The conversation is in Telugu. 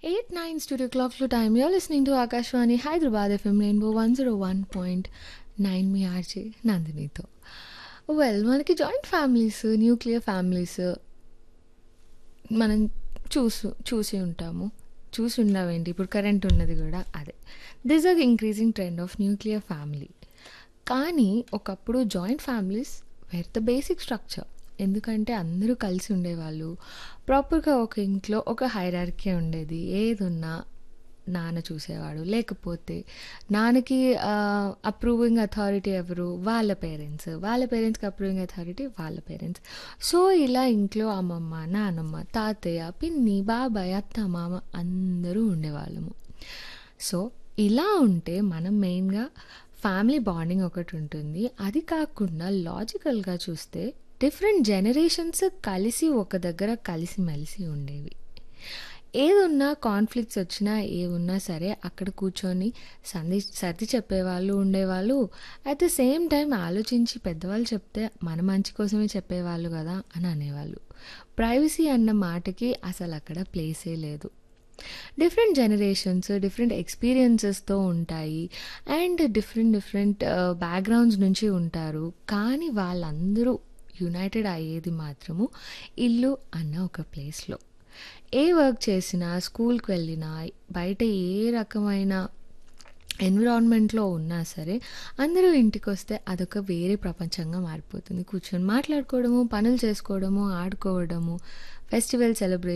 8 9 studio clock to time. You're listening to Akashwani Hyderabad FM Rainbow 101.9 మీ ఆర్జే నందినితో వెల్ మనకి జాయింట్ ఫ్యామిలీస్ న్యూక్లియర్ ఫ్యామిలీస్ మనం చూసు చూసి ఉంటాము చూసి ఉండవేంటి ఇప్పుడు కరెంట్ ఉన్నది కూడా అదే this are increasing trend of nuclear family కానీ ఒకప్పుడు joint families where the basic structure ఎందుకంటే అందరూ కలిసి ఉండేవాళ్ళు ప్రాపర్గా ఒక ఇంట్లో ఒక హైరార్కీ ఉండేది ఏదున్నా నాన్న చూసేవాడు లేకపోతే నాన్నకి అప్రూవింగ్ అథారిటీ ఎవరు వాళ్ళ పేరెంట్స్ వాళ్ళ పేరెంట్స్కి అప్రూవింగ్ అథారిటీ వాళ్ళ పేరెంట్స్ సో ఇలా ఇంట్లో అమ్మమ్మ నానమ్మ తాతయ్య పిన్ని బాబాయ్ అత్త మామ అందరూ ఉండేవాళ్ళము సో ఇలా ఉంటే మనం మెయిన్గా ఫ్యామిలీ బాండింగ్ ఒకటి ఉంటుంది అది కాకుండా లాజికల్గా చూస్తే డిఫరెంట్ జనరేషన్స్ కలిసి ఒక దగ్గర కలిసి మెలిసి ఉండేవి ఏదున్నా కాన్ఫ్లిక్ట్స్ వచ్చినా ఏ ఉన్నా సరే అక్కడ కూర్చొని సంధి సర్ది చెప్పేవాళ్ళు ఉండేవాళ్ళు అట్ ద సేమ్ టైం ఆలోచించి పెద్దవాళ్ళు చెప్తే మన మంచి కోసమే చెప్పేవాళ్ళు కదా అని అనేవాళ్ళు ప్రైవసీ అన్న మాటకి అసలు అక్కడ ప్లేసే లేదు డిఫరెంట్ జనరేషన్స్ డిఫరెంట్ ఎక్స్పీరియన్సెస్తో ఉంటాయి అండ్ డిఫరెంట్ డిఫరెంట్ బ్యాక్గ్రౌండ్స్ నుంచి ఉంటారు కానీ వాళ్ళందరూ యునైటెడ్ అయ్యేది మాత్రము ఇల్లు అన్న ఒక ప్లేస్లో ఏ వర్క్ చేసినా స్కూల్కి వెళ్ళినా బయట ఏ రకమైన ఎన్విరాన్మెంట్లో ఉన్నా సరే అందరూ ఇంటికి వస్తే అదొక వేరే ప్రపంచంగా మారిపోతుంది కూర్చొని మాట్లాడుకోవడము పనులు చేసుకోవడము ఆడుకోవడము ఫెస్టివల్ సెలబ్రేట్